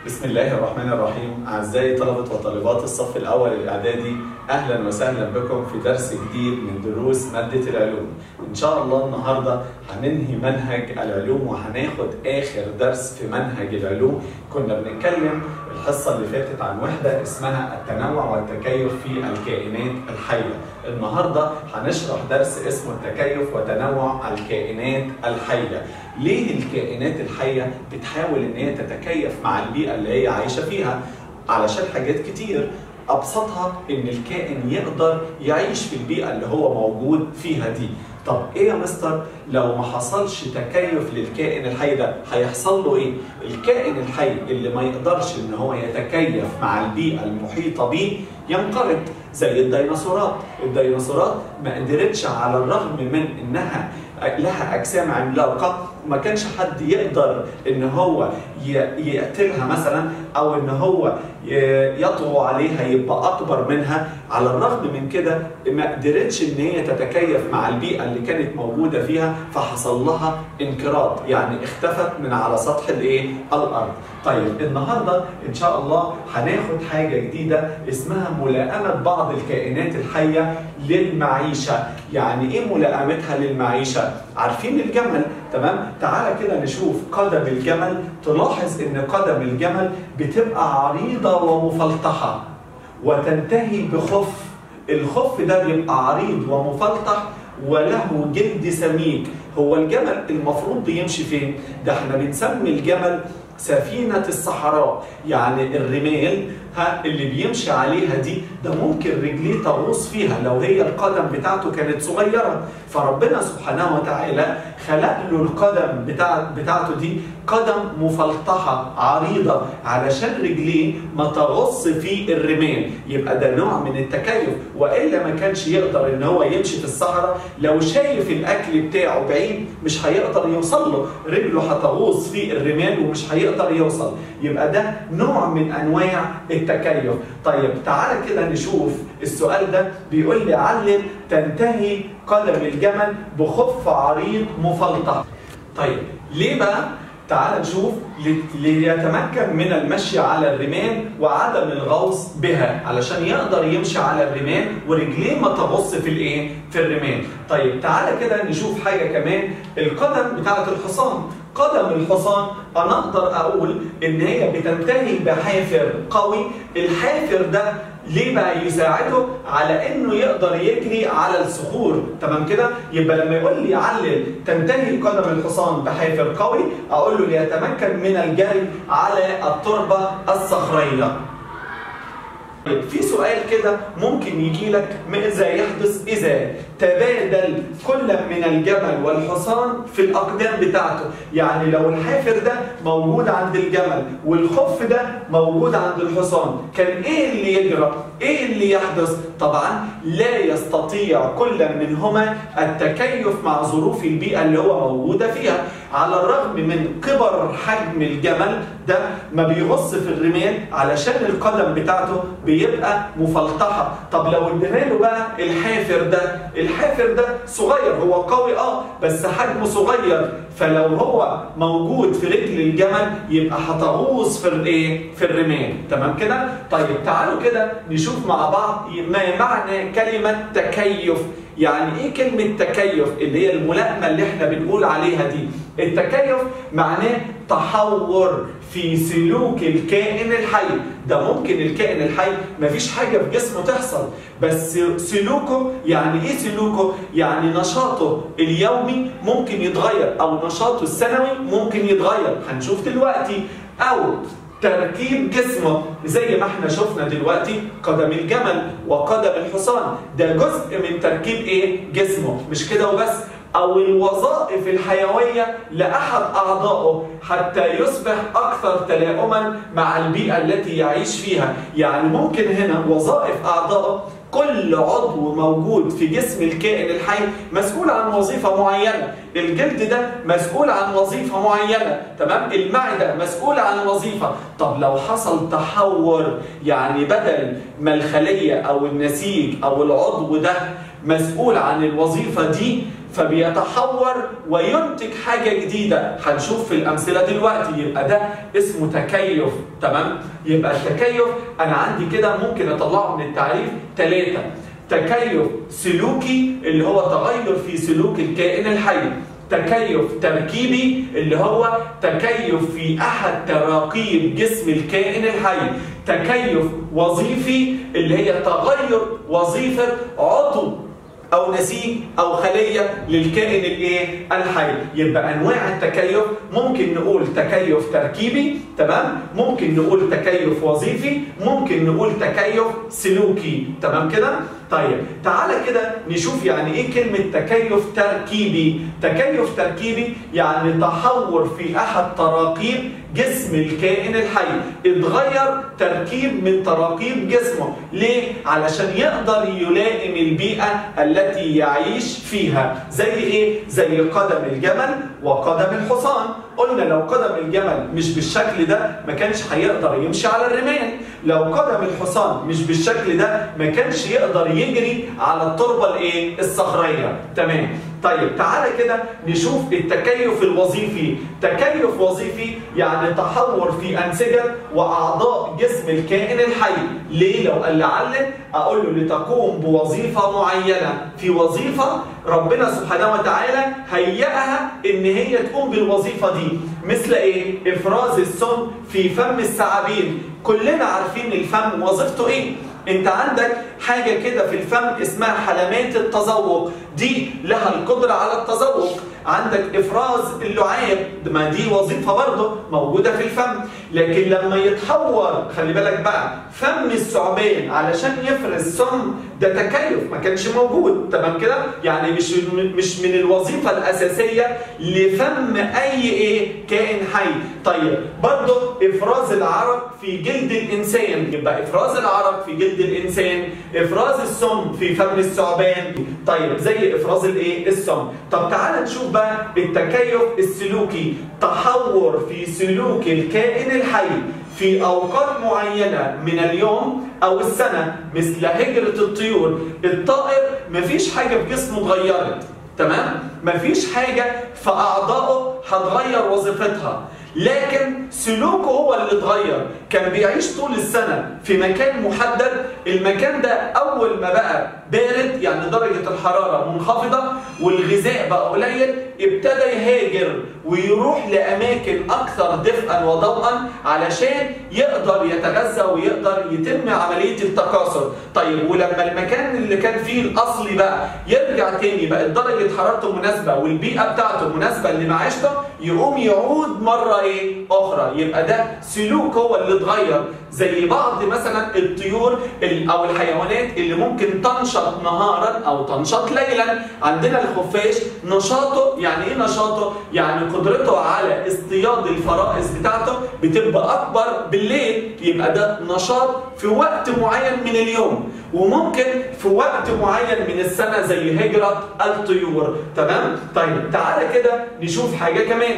بسم الله الرحمن الرحيم أعزائي طلبة وطالبات الصف الأول الإعدادي أهلا وسهلا بكم في درس جديد من دروس مادة العلوم إن شاء الله النهاردة هننهي منهج العلوم وهناخد آخر درس في منهج العلوم كنا بنتكلم الحصة اللي فاتت عن وحدة اسمها التنوع والتكيف في الكائنات الحية النهاردة هنشرح درس اسمه التكيف وتنوع الكائنات الحية ليه الكائنات الحية بتحاول ان هي تتكيف مع البيئة اللي هي عايشة فيها علشان حاجات كتير ابسطها ان الكائن يقدر يعيش في البيئة اللي هو موجود فيها دي طب ايه يا مستر لو ما حصلش تكيف للكائن الحي ده هيحصل له ايه الكائن الحي اللي ما يقدرش ان هو يتكيف مع البيئة المحيطة بيه ينقرض زي الديناصورات الديناصورات ما قدرتش على الرغم من انها لها اجسام عملاقه ما كانش حد يقدر ان هو يقتلها مثلا او ان هو يطغو عليها يبقى اكبر منها على الرغم من كده ما قدرتش ان هي تتكيف مع البيئه اللي كانت موجوده فيها فحصل لها انقراض يعني اختفت من على سطح الايه الارض طيب النهارده ان شاء الله هناخد حاجه جديده اسمها ملائمه بعض الكائنات الحيه للمعيشه يعني ايه ملائمتها للمعيشه عارفين الجمل تمام تعالى كده نشوف قدم الجمل تلاحظ ان قدم الجمل بتبقى عريضه ومفلطحه وتنتهي بخف الخف ده بيبقى عريض ومفلطح وله جلد سميك هو الجمل المفروض بيمشي فين ده احنا بنسمي الجمل سفينة الصحراء يعني الرمال ها اللي بيمشي عليها دي ده ممكن رجليه تغوص فيها لو هي القدم بتاعته كانت صغيرة فربنا سبحانه وتعالى خلق له القدم بتاع بتاعته دي قدم مفلطحة عريضة علشان رجليه ما تغص في الرمال يبقى ده نوع من التكيف وإلا ما كانش يقدر إن هو يمشي في الصحراء لو شايف الأكل بتاعه بعيد مش هيقدر يوصل له رجله هتغوص في الرمال ومش هيقدر يوصل يبقى ده نوع من أنواع التكيف طيب تعالى كده نشوف السؤال ده بيقول لي علم تنتهي قدم الجمل بخف عريض مفلطح طيب ليه بقى تعال نشوف ليتمكن من المشي على الرمال وعدم الغوص بها علشان يقدر يمشي على الرمال ورجليه ما تغص في الايه في الرمال طيب تعالى كده نشوف حاجه كمان القدم بتاعه الحصان قدم الحصان انا اقدر اقول ان هي بتنتهي بحافر قوي الحافر ده ليه بقى يساعده على انه يقدر يجري على الصخور تمام كده يبقى لما يقول لي علل تنتهي قدم الحصان بحافر قوي اقول له ليتمكن من الجري على التربه الصخريه في سؤال كده ممكن يجي لك ماذا يحدث اذا تبادل كل من الجمل والحصان في الاقدام بتاعته يعني لو الحافر ده موجود عند الجمل والخف ده موجود عند الحصان كان ايه اللي يجرى ايه اللي يحدث طبعا لا يستطيع كل منهما التكيف مع ظروف البيئه اللي هو موجوده فيها على الرغم من كبر حجم الجمل ده ما بيغص في الرمال علشان القدم بتاعته بيبقى مفلطحه طب لو ادينا له بقى الحافر ده الحافر ده صغير هو قوي اه بس حجمه صغير فلو هو موجود في رجل الجمل يبقى هتغوص في الايه في الرمال تمام كده طيب تعالوا كده نشوف مع بعض ما معنى كلمه تكيف يعني ايه كلمة تكيف اللي هي الملائمة اللي احنا بنقول عليها دي التكيف معناه تحور في سلوك الكائن الحي ده ممكن الكائن الحي مفيش حاجة في جسمه تحصل بس سلوكه يعني ايه سلوكه يعني نشاطه اليومي ممكن يتغير او نشاطه السنوي ممكن يتغير هنشوف دلوقتي او تركيب جسمه زي ما احنا شفنا دلوقتي قدم الجمل وقدم الحصان ده جزء من تركيب ايه جسمه مش كده وبس او الوظائف الحيويه لاحد اعضائه حتى يصبح اكثر تلائما مع البيئه التي يعيش فيها يعني ممكن هنا وظائف اعضائه كل عضو موجود في جسم الكائن الحي مسؤول عن وظيفة معينة الجلد ده مسؤول عن وظيفة معينة تمام المعدة مسؤول عن وظيفة طب لو حصل تحور يعني بدل ما الخلية أو النسيج أو العضو ده مسؤول عن الوظيفة دي فبيتحور وينتج حاجه جديده هنشوف في الامثله دلوقتي يبقى ده اسمه تكيف تمام يبقى التكيف انا عندي كده ممكن اطلعه من التعريف ثلاثه تكيف سلوكي اللي هو تغير في سلوك الكائن الحي تكيف تركيبي اللي هو تكيف في احد تراكيب جسم الكائن الحي تكيف وظيفي اللي هي تغير وظيفه عضو او نسيج او خليه للكائن الايه الحي يبقى انواع التكيف ممكن نقول تكيف تركيبي تمام ممكن نقول تكيف وظيفي ممكن نقول تكيف سلوكي تمام كده طيب تعالى كده نشوف يعني ايه كلمه تكيف تركيبي تكيف تركيبي يعني تحور في احد تراكيب جسم الكائن الحي اتغير تركيب من تراكيب جسمه ليه علشان يقدر يلائم البيئه التي يعيش فيها زي ايه زي قدم الجمل وقدم الحصان قلنا لو قدم الجمل مش بالشكل ده ما كانش هيقدر يمشي على الرمال لو قدم الحصان مش بالشكل ده ما كانش يقدر يجري على التربه الايه الصخريه تمام طيب تعالى كده نشوف التكيف الوظيفي تكيف وظيفي يعني تحور في انسجه واعضاء جسم الكائن الحي ليه لو قال لعل اقول له لتقوم بوظيفه معينه في وظيفه ربنا سبحانه وتعالى هيئها ان هي تقوم بالوظيفه دي مثل ايه افراز السم في فم الثعابين كلنا عارفين الفم وظيفته ايه انت عندك حاجه كده في الفم اسمها حلمات التذوق دي لها القدره على التذوق عندك افراز اللعاب ما دي وظيفه برضه موجوده في الفم لكن لما يتحور خلي بالك بقى فم الثعبان علشان يفرز سم ده تكيف ما كانش موجود تمام كده يعني مش مش من الوظيفه الاساسيه لفم اي ايه كائن حي طيب برضه افراز العرق في جلد الانسان يبقى افراز العرق في جلد الانسان افراز السم في فم الثعبان طيب زي افراز الايه السم طب تعال نشوف بقى التكيف السلوكي تحور في سلوك الكائن الحي في اوقات معينه من اليوم او السنه مثل هجره الطيور الطائر مفيش حاجه في جسمه اتغيرت تمام مفيش حاجه في اعضائه هتغير وظيفتها لكن سلوكه هو اللي اتغير كان بيعيش طول السنة في مكان محدد المكان ده أول ما بقى بارد يعني درجة الحرارة منخفضة والغذاء بقى قليل ابتدى يهاجر ويروح لأماكن أكثر دفئا وضوءا علشان يقدر يتغذى ويقدر يتم عملية التكاثر طيب ولما المكان اللي كان فيه الأصلي بقى يرجع تاني بقت درجة حرارته مناسبة والبيئة بتاعته مناسبة لمعيشته يقوم يعود مرة ايه أخرى يبقى ده سلوك هو اللي اتغير زي بعض مثلا الطيور او الحيوانات اللي ممكن تنشط نهارا او تنشط ليلا عندنا الخفاش نشاطه يعني ايه نشاطه يعني قدرته على اصطياد الفرائس بتاعته بتبقى اكبر بالليل يبقى ده نشاط في وقت معين من اليوم وممكن في وقت معين من السنه زي هجره الطيور تمام طيب تعالى كده نشوف حاجه كمان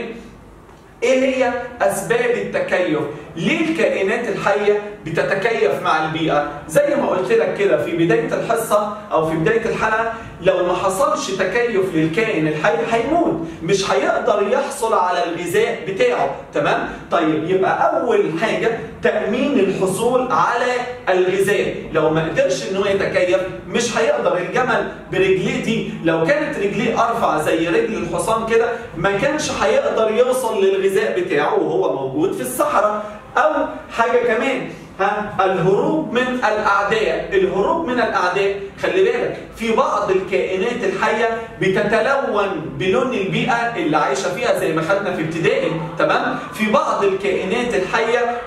ايه هي اسباب التكيف ليه الكائنات الحيه بتتكيف مع البيئه زي ما قلت لك كده في بدايه الحصه او في بدايه الحلقه لو ما حصلش تكيف للكائن الحي هيموت مش هيقدر يحصل على الغذاء بتاعه تمام طيب يبقى اول حاجه تامين الحصول على الغذاء لو ما قدرش ان هو يتكيف مش هيقدر الجمل برجليه دي لو كانت رجليه ارفع زي رجل الحصان كده ما كانش هيقدر يوصل للغذاء بتاعه وهو موجود في الصحراء او حاجه كمان ها الهروب من الاعداء الهروب من الاعداء خلي بالك في بعض الكائنات الحيه بتتلون بلون البيئه اللي عايشه فيها زي ما خدنا في ابتدائي تمام في بعض الكائنات الحيه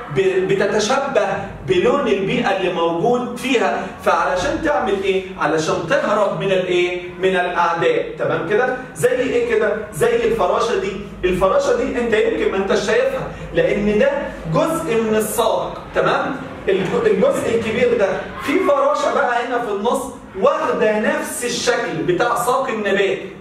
بتتشبه بلون البيئه اللي موجود فيها فعلشان تعمل ايه علشان تهرب من الايه من الاعداء تمام كده زي ايه كده زي الفراشه دي الفراشه دي انت يمكن ما انت شايفها لان ده جزء من الساق تمام الجزء الكبير ده في فراشه بقى هنا في النص واخده نفس الشكل بتاع ساق النبات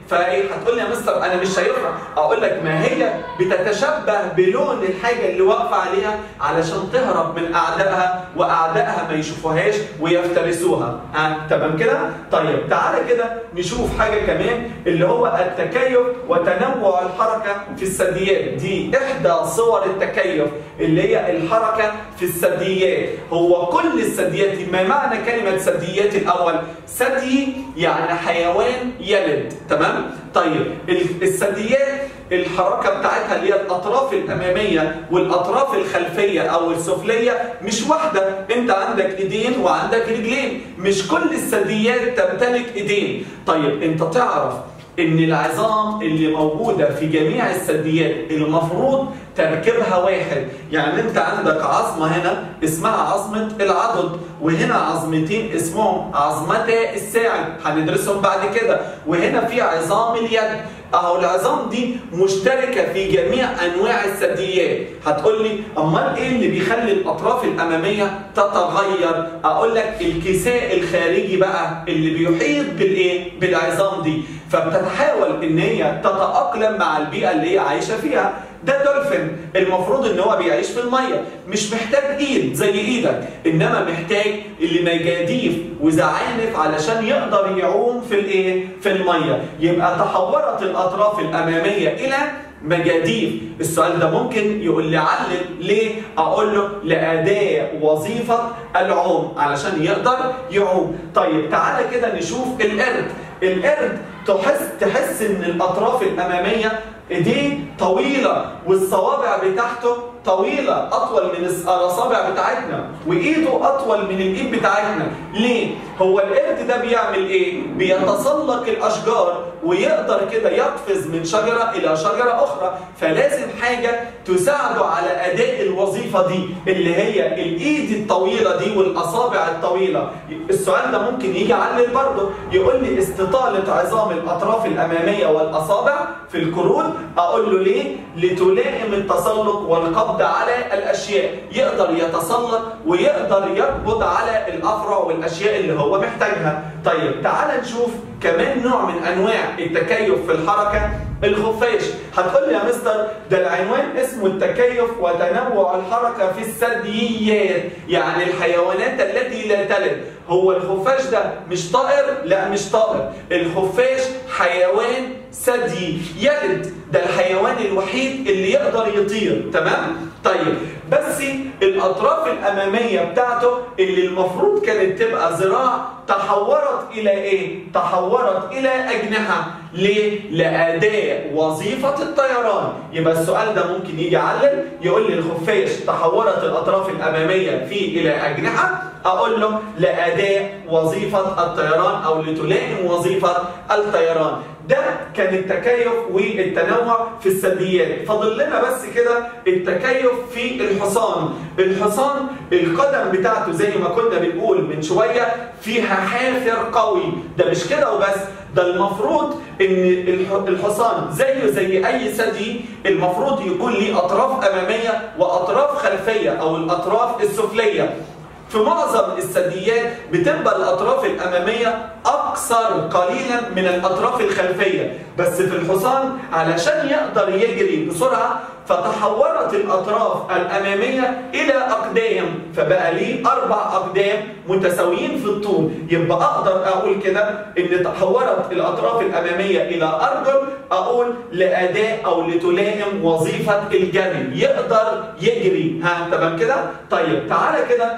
فايه هتقول لي يا مستر انا مش شايفها اقول لك ما هي بتتشبه بلون الحاجه اللي واقفه عليها علشان تهرب من اعدائها واعدائها ما يشوفوهاش ويفترسوها ها تمام كده طيب تعالى كده نشوف حاجه كمان اللي هو التكيف وتنوع الحركه في الثدييات دي احدى صور التكيف اللي هي الحركه في الثدييات هو كل الثدييات ما معنى كلمه ثدييات الاول ثدي يعني حيوان يلد تمام طيب الثدييات الحركه بتاعتها اللي هي الاطراف الاماميه والاطراف الخلفيه او السفليه مش واحده انت عندك ايدين وعندك رجلين مش كل الثدييات تمتلك ايدين طيب انت تعرف ان العظام اللي موجوده في جميع الثدييات المفروض تركيبها واحد يعني انت عندك عظمه هنا اسمها عظمه العضد وهنا عظمتين اسمهم عظمتا الساعد هندرسهم بعد كده وهنا في عظام اليد اهو العظام دي مشتركه في جميع انواع الثدييات هتقول لي امال ايه اللي بيخلي الاطراف الاماميه تتغير اقول لك الكساء الخارجي بقى اللي بيحيط بالايه بالعظام دي فبتتحاول ان هي تتاقلم مع البيئه اللي هي عايشه فيها ده دولفين المفروض ان هو بيعيش في الميه مش محتاج ايد زي ايدك انما محتاج اللي مجاديف وزعانف علشان يقدر يعوم في الايه في الميه يبقى تحورت الاطراف الاماميه الى مجاديف السؤال ده ممكن يقول لي علل ليه اقول له لاداء وظيفه العوم علشان يقدر يعوم طيب تعالى كده نشوف القرد القرد تحس تحس ان الاطراف الاماميه ايديه طويله والصوابع بتاعته طويله اطول من الاصابع بتاعتنا وايده اطول من الايد بتاعتنا ليه هو القرد ده بيعمل ايه بيتسلق الاشجار ويقدر كده يقفز من شجره الى شجره اخرى فلازم حاجه تساعده على اداء الوظيفه دي اللي هي الايد الطويله دي والاصابع الطويله السؤال ده ممكن يجي علل برضه يقول لي استطاله عظام الاطراف الاماميه والاصابع في القرون اقول له ليه لتلائم التسلق والقبض على الاشياء يقدر يتسلق ويقدر يقبض على الافرع والاشياء اللي هو محتاجها طيب تعال نشوف كمان نوع من انواع التكيف في الحركه الخفاش هتقول لي يا مستر ده العنوان اسمه التكيف وتنوع الحركه في الثدييات يعني الحيوانات التي لا تلد هو الخفاش ده مش طائر لا مش طائر الخفاش حيوان ثدي يلد ده الحيوان الوحيد اللي يقدر يطير تمام طيب بس الاطراف الاماميه بتاعته اللي المفروض كانت تبقى ذراع تحورت الى ايه تحورت الى اجنحه ليه لاداء وظيفه الطيران يبقى السؤال ده ممكن يجي علل يقول لي الخفاش تحورت الاطراف الاماميه فيه الى اجنحه اقول له لاداء وظيفه الطيران او لتلائم وظيفه الطيران ده كان التكيف والتنوع في الثدييات فاضل لنا بس كده التكيف في الحصان الحصان القدم بتاعته زي ما كنا بنقول من شويه فيها حافر قوي ده مش كده وبس ده المفروض ان الحصان زيه زي اي ثدي المفروض يكون ليه اطراف اماميه واطراف خلفيه او الاطراف السفليه في معظم الثدييات بتبقى الاطراف الاماميه اكثر قليلا من الاطراف الخلفيه بس في الحصان علشان يقدر يجري بسرعه فتحورت الاطراف الاماميه الى اقدام فبقى ليه اربع اقدام متساويين في الطول يبقى اقدر اقول كده ان تحورت الاطراف الاماميه الى ارجل اقول لاداء او لتلائم وظيفه الجري يقدر يجري ها تمام كده طيب تعالى كده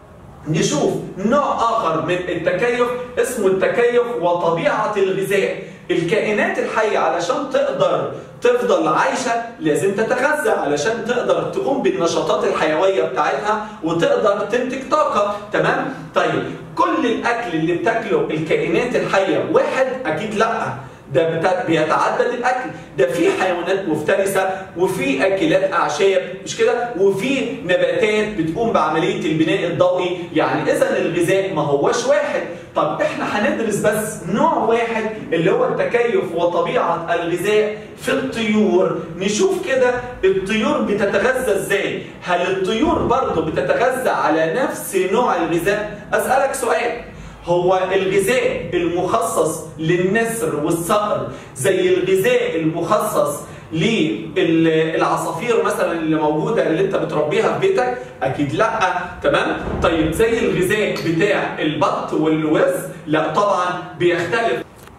نشوف نوع آخر من التكيف اسمه التكيف وطبيعة الغذاء الكائنات الحية علشان تقدر تفضل عايشة لازم تتغذى علشان تقدر تقوم بالنشاطات الحيوية بتاعتها وتقدر تنتج طاقة تمام؟ طيب كل الأكل اللي بتاكله الكائنات الحية واحد أكيد لأ ده بيتعدد الاكل ده في حيوانات مفترسه وفي اكلات اعشاب مش كده وفي نباتات بتقوم بعمليه البناء الضوئي يعني اذا الغذاء ما هوش واحد طب احنا هندرس بس نوع واحد اللي هو التكيف وطبيعه الغذاء في الطيور نشوف كده الطيور بتتغذى ازاي هل الطيور برضه بتتغذى على نفس نوع الغذاء اسالك سؤال هو الغذاء المخصص للنسر والصقر زي الغذاء المخصص للعصافير مثلا اللي موجوده اللي انت بتربيها في بيتك اكيد لا تمام طيب زي الغذاء بتاع البط والوز لا طبعا بيختلف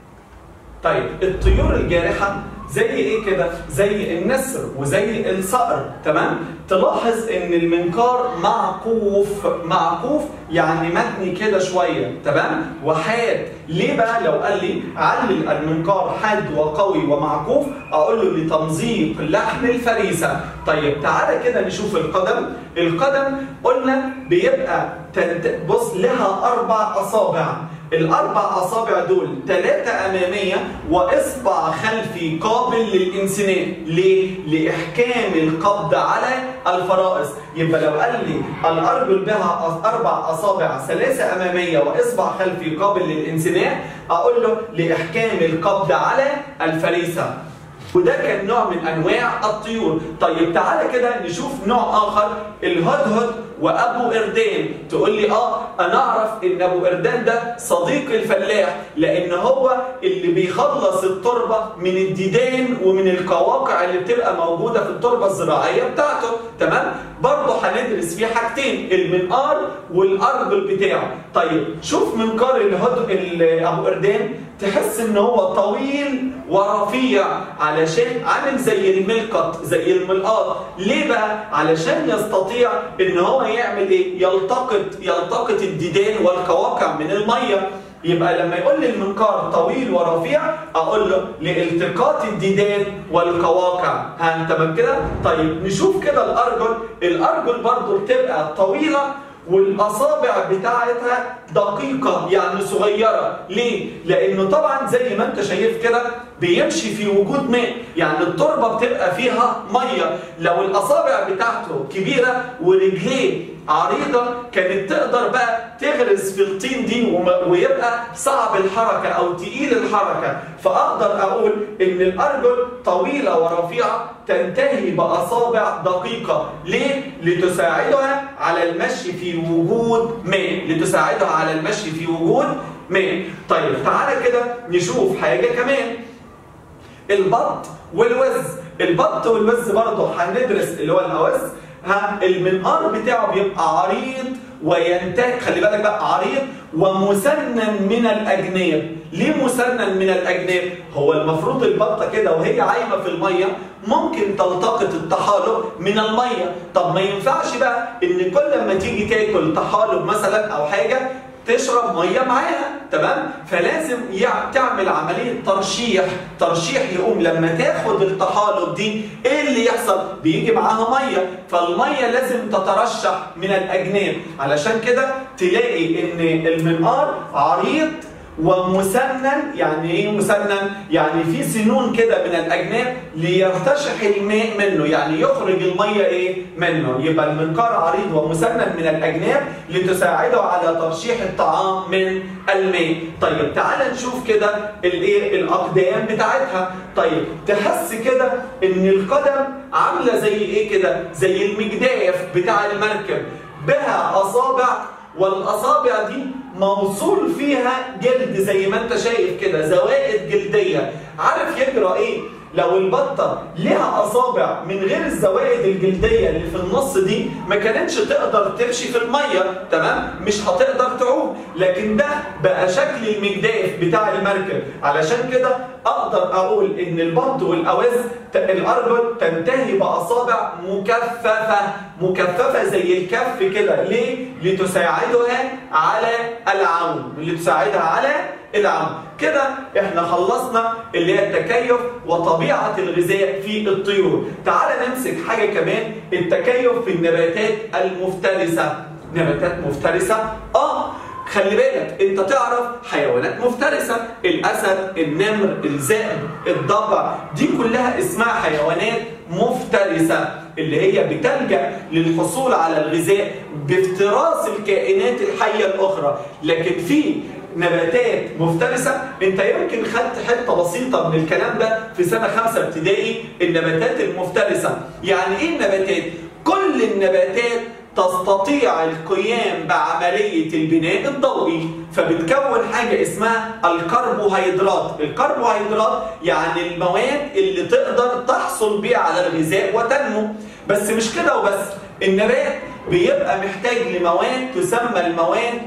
طيب الطيور الجارحه زي ايه كده؟ زي النسر وزي الصقر تمام؟ تلاحظ ان المنقار معقوف معقوف يعني متني كده شويه تمام؟ وحاد ليه بقى لو قال لي علل المنقار حاد وقوي ومعقوف اقول له لتمزيق لحم الفريسه طيب تعالى كده نشوف القدم القدم قلنا بيبقى بص لها اربع اصابع الاربع اصابع دول ثلاثه اماميه واصبع خلفي قابل للانسناد ليه لاحكام القبض على الفرائس يبقى لو قال لي الارجل بها اربع اصابع ثلاثه اماميه واصبع خلفي قابل للانسناد اقول له لاحكام القبض على الفريسه وده كان نوع من انواع الطيور طيب تعالى كده نشوف نوع اخر الهدهد وابو اردان تقول لي اه انا اعرف ان ابو اردان ده صديق الفلاح لان هو اللي بيخلص التربه من الديدان ومن القواقع اللي بتبقى موجوده في التربه الزراعيه بتاعته تمام برضه هندرس فيه حاجتين المنقار والارجل بتاعه طيب شوف منقار الهد ابو اردان تحس ان هو طويل ورفيع علشان عامل زي الملقط زي الملقاط ليه بقى علشان يستطيع ان هو يعمل ايه يلتقط يلتقط الديدان والقواقع من الميه يبقى لما يقول لي المنقار طويل ورفيع اقول له لالتقاط الديدان والقواقع ها تمام كده طيب نشوف كده الارجل الارجل برضو بتبقى طويله والاصابع بتاعتها دقيقه يعني صغيره ليه لانه طبعا زي ما انت شايف كده بيمشي في وجود ماء يعني التربه بتبقى فيها ميه لو الاصابع بتاعته كبيره ورجليه عريضه كانت تقدر بقى تغرز في الطين دي ويبقى صعب الحركه او تقيل الحركه فاقدر اقول ان الارجل طويله ورفيعه تنتهي باصابع دقيقه ليه لتساعدها على المشي في وجود ماء لتساعدها على المشي في وجود ماء طيب تعالى كده نشوف حاجه كمان البط والوز البط والوز برضه هندرس اللي هو الاوز ها المنقار بتاعه بيبقى عريض وينتهي خلي بالك بقى عريض ومسنن من الاجناب ليه مسنن من الاجناب هو المفروض البطه كده وهي عايمه في الميه ممكن تلتقط الطحالب من الميه طب ما ينفعش بقى ان كل ما تيجي تاكل طحالب مثلا او حاجه تشرب ميه معاها تمام فلازم تعمل عمليه ترشيح ترشيح يقوم لما تاخد الطحالب دي ايه اللي يحصل بيجي معاها ميه فالميه لازم تترشح من الاجناب علشان كده تلاقي ان المنقار عريض ومسنن يعني ايه مسنن؟ يعني في سنون كده من الاجناب ليرتشح الماء منه يعني يخرج الميه ايه منه يبقى المنقار عريض ومسنن من الاجناب لتساعده على ترشيح الطعام من الماء طيب تعال نشوف كده الايه الاقدام بتاعتها طيب تحس كده ان القدم عامله زي ايه كده زي المجداف بتاع المركب بها اصابع والاصابع دي موصول فيها جلد زي ما انت شايف كده زوائد جلديه عارف يجرى ايه لو البطه ليها اصابع من غير الزوائد الجلديه اللي في النص دي ما كانتش تقدر تمشي في الميه تمام مش هتقدر تعوم لكن ده بقى شكل المجداف بتاع المركب علشان كده اقدر اقول ان البط والاواز الارجل تنتهي باصابع مكففه مكففه زي الكف كده ليه لتساعدها على العوم لتساعدها على العام كده احنا خلصنا اللي هي التكيف وطبيعة الغذاء في الطيور تعال نمسك حاجة كمان التكيف في النباتات المفترسة نباتات مفترسة اه خلي بالك انت تعرف حيوانات مفترسة الاسد النمر الذئب الضبع دي كلها اسمها حيوانات مفترسة اللي هي بتلجأ للحصول على الغذاء بافتراس الكائنات الحية الأخرى لكن في نباتات مفترسة انت يمكن خدت حتة بسيطة من الكلام ده في سنة خمسة ابتدائي النباتات المفترسة يعني ايه النباتات؟ كل النباتات تستطيع القيام بعملية البناء الضوئي فبتكون حاجة اسمها الكربوهيدرات الكربوهيدرات يعني المواد اللي تقدر تحصل بيها على الغذاء وتنمو بس مش كده وبس النبات بيبقى محتاج لمواد تسمى المواد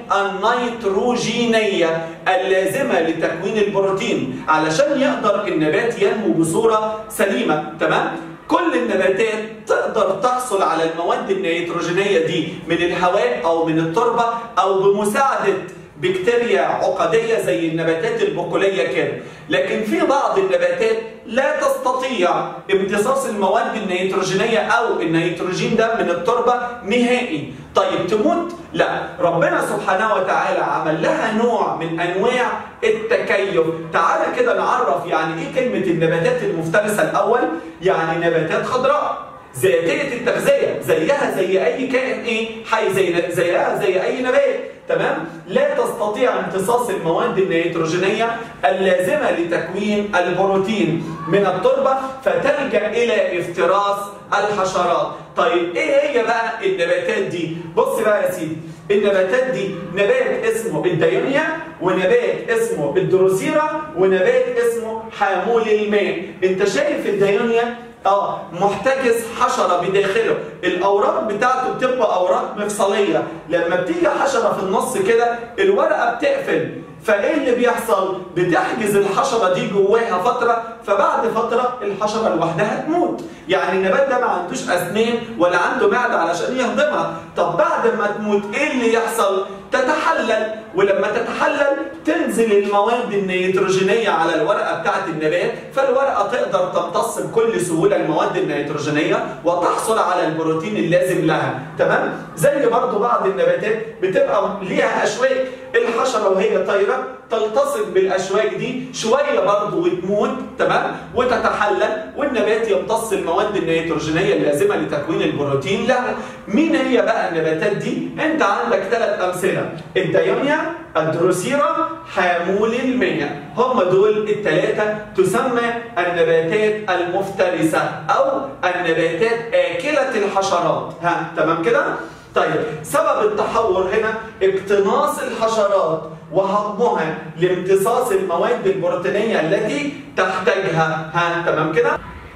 النيتروجينية اللازمة لتكوين البروتين علشان يقدر النبات ينمو بصورة سليمة تمام؟ كل النباتات تقدر تحصل على المواد النيتروجينية دي من الهواء أو من التربة أو بمساعدة بكتيريا عقدية زي النباتات البقولية كده لكن في بعض النباتات لا تستطيع امتصاص المواد النيتروجينية أو النيتروجين ده من التربة نهائي طيب تموت؟ لا ربنا سبحانه وتعالى عمل لها نوع من أنواع التكيف تعالى كده نعرف يعني إيه كلمة النباتات المفترسة الأول يعني نباتات خضراء ذاتية التغذية زيها زي أي كائن إيه حي زي زيها زي أي نبات تمام لا تستطيع امتصاص المواد النيتروجينية اللازمة لتكوين البروتين من التربة فتلجأ إلى افتراس الحشرات طيب إيه هي بقى النباتات دي بص بقى يا سيدي النباتات دي نبات اسمه الديونيا ونبات اسمه الدروسيرا ونبات اسمه حامول الماء انت شايف الديونيا اه محتجز حشره بداخله الاوراق بتاعته بتبقى اوراق مفصليه لما بتيجي حشره في النص كده الورقه بتقفل فايه اللي بيحصل بتحجز الحشره دي جواها فتره فبعد فتره الحشره لوحدها تموت يعني النبات ده ما عندوش اسنان ولا عنده معده علشان يهضمها طب بعد ما تموت ايه اللي يحصل تتحلل ولما تتحلل تنزل المواد النيتروجينيه على الورقه بتاعه النبات فالورقه تقدر تمتص بكل سهوله المواد النيتروجينيه وتحصل على البروتين اللازم لها تمام زي برضو بعض النباتات بتبقى ليها اشواك الحشره وهي طايره تلتصق بالاشواك دي شويه برضه وتموت تمام وتتحلل والنبات يمتص المواد النيتروجينيه اللازمه لتكوين البروتين لها مين هي بقى النباتات دي انت عندك ثلاث امثله الديونيا الدروسيرا حامول المية هم دول الثلاثه تسمى النباتات المفترسه او النباتات اكله الحشرات ها تمام كده طيب سبب التحور هنا اقتناص الحشرات وهضمها لامتصاص المواد البروتينيه التي تحتاجها ها تمام كده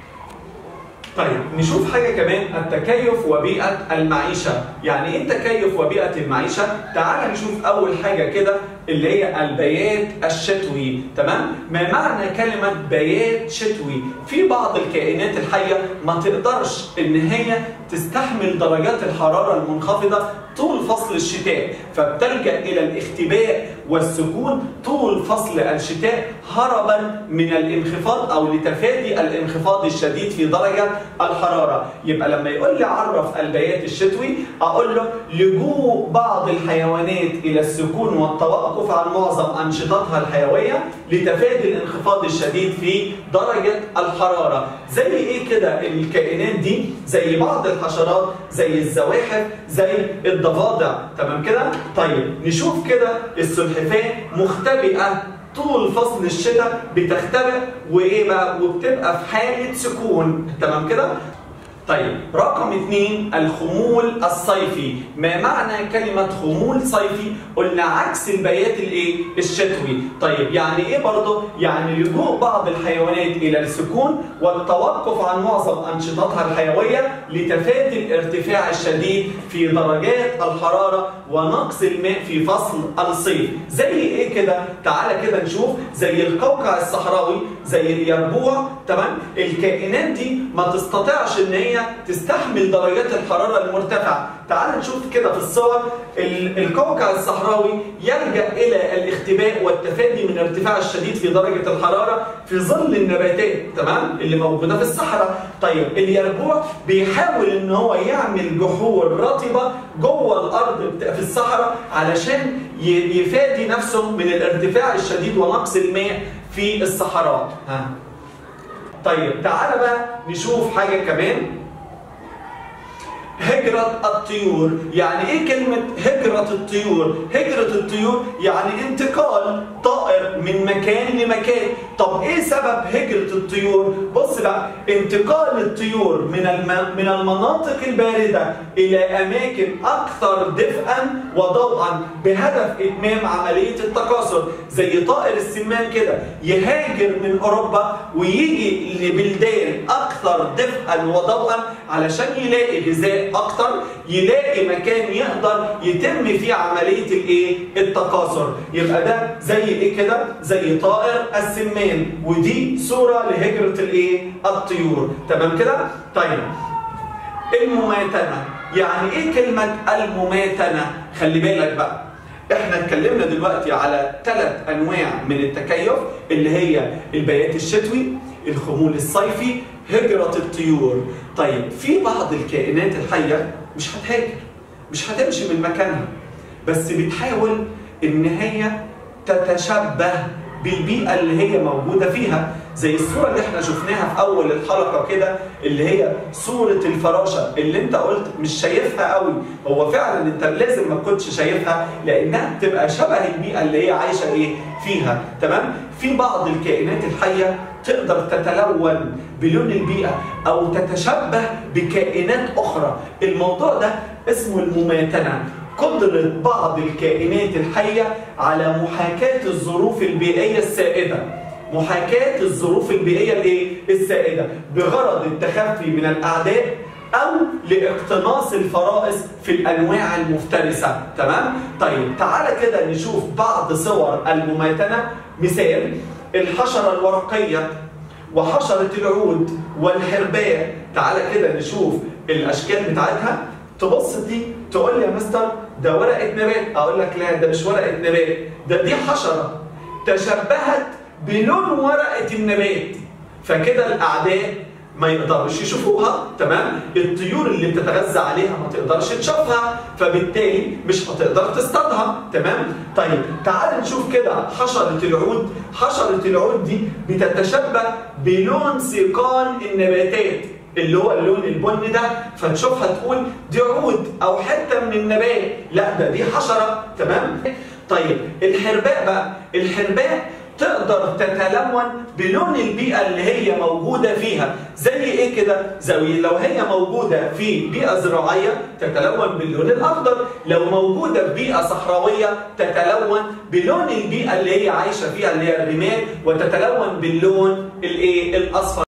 طيب نشوف حاجة كمان التكيف وبيئة المعيشة يعني ايه التكيف وبيئة المعيشة تعال نشوف أول حاجة كده اللي هي البيات الشتوي تمام ما معنى كلمة بيات شتوي في بعض الكائنات الحية ما تقدرش ان هي تستحمل درجات الحرارة المنخفضة طول فصل الشتاء فبتلجأ إلى الاختباء والسكون طول فصل الشتاء هربا من الانخفاض أو لتفادي الانخفاض الشديد في درجة الحرارة يبقى لما يقول لي عرف البيات الشتوي أقول له لجوء بعض الحيوانات إلى السكون والتوقف عن معظم أنشطتها الحيوية لتفادي الانخفاض الشديد في درجة الحرارة زي إيه كده الكائنات دي زي بعض الحشرات زي الزواحف زي الضفادع تمام كده طيب نشوف كده السلحفاه مختبئه طول فصل الشتاء بتختبئ وايه بقى وبتبقى في حاله سكون تمام كده طيب رقم اثنين الخمول الصيفي ما معنى كلمة خمول صيفي قلنا عكس البيات الايه الشتوي طيب يعني ايه برضه يعني لجوء بعض الحيوانات الى السكون والتوقف عن معظم انشطتها الحيوية لتفادي الارتفاع الشديد في درجات الحرارة ونقص الماء في فصل الصيف زي ايه كده تعالى كده نشوف زي القوقع الصحراوي زي اليربوع تمام الكائنات دي ما تستطيعش ان هي تستحمل درجات الحراره المرتفعه تعال نشوف كده في الصور القوقع الصحراوي يلجا الى الاختباء والتفادي من الارتفاع الشديد في درجه الحراره في ظل النباتات تمام اللي موجوده في الصحراء طيب اليربوع بيحاول ان هو يعمل جحور رطبه جوه الارض في الصحراء علشان يفادي نفسه من الارتفاع الشديد ونقص الماء في الصحراء ها طيب تعالى بقى نشوف حاجه كمان هجرة الطيور يعني ايه كلمة هجرة الطيور هجرة الطيور يعني انتقال طائر من مكان لمكان طب ايه سبب هجرة الطيور بص بقى انتقال الطيور من الم... من المناطق الباردة الى اماكن اكثر دفئا وضوءا بهدف اتمام عملية التكاثر زي طائر السمان كده يهاجر من اوروبا ويجي لبلدان اكثر دفئا وضوءا علشان يلاقي غذاء اكتر يلاقي مكان يقدر يتم فيه عمليه الايه التكاثر يبقى ده زي ايه كده زي طائر السمان ودي صوره لهجره الايه الطيور تمام كده طيب المماتنه يعني ايه كلمه المماتنه خلي بالك بقى احنا اتكلمنا دلوقتي على ثلاث انواع من التكيف اللي هي البيات الشتوي الخمول الصيفي هجرة الطيور طيب في بعض الكائنات الحية مش هتهاجر مش هتمشي من مكانها بس بتحاول ان هي تتشبه بالبيئة اللي هي موجودة فيها زي الصورة اللي احنا شفناها في أول الحلقة كده اللي هي صورة الفراشة اللي انت قلت مش شايفها قوي هو فعلا انت لازم ما كنتش شايفها لأنها بتبقى شبه البيئة اللي هي عايشة ايه فيها تمام في بعض الكائنات الحية تقدر تتلون بلون البيئة أو تتشبه بكائنات أخرى الموضوع ده اسمه المماتنة قدرة بعض الكائنات الحية على محاكاة الظروف البيئية السائدة محاكاة الظروف البيئية الايه؟ السائدة بغرض التخفي من الأعداء أو لاقتناص الفرائس في الأنواع المفترسة تمام؟ طيب تعالى كده نشوف بعض صور المماتنة مثال الحشرة الورقية وحشرة العود والحرباء تعالى كده نشوف الأشكال بتاعتها تبص دي تقول لي يا مستر ده ورقة نبات أقول لك لا ده مش ورقة نبات ده دي حشرة تشبهت بلون ورقة النبات فكده الأعداء ما يقدرش يشوفوها تمام الطيور اللي بتتغذى عليها ما تقدرش تشوفها فبالتالي مش هتقدر تصطادها تمام طيب تعال نشوف كده حشرة العود حشرة العود دي بتتشبه بلون سيقان النباتات اللي هو اللون البني ده فتشوفها تقول دي عود او حته من النبات لا ده دي حشره تمام طيب الحرباء بقى الحرباء تقدر تتلون بلون البيئة اللي هي موجودة فيها زي ايه كده؟ زي لو هي موجودة في بيئة زراعية تتلون باللون الأخضر لو موجودة في بيئة صحراوية تتلون بلون البيئة اللي هي عايشة فيها اللي هي الرمال وتتلون باللون الايه؟ الأصفر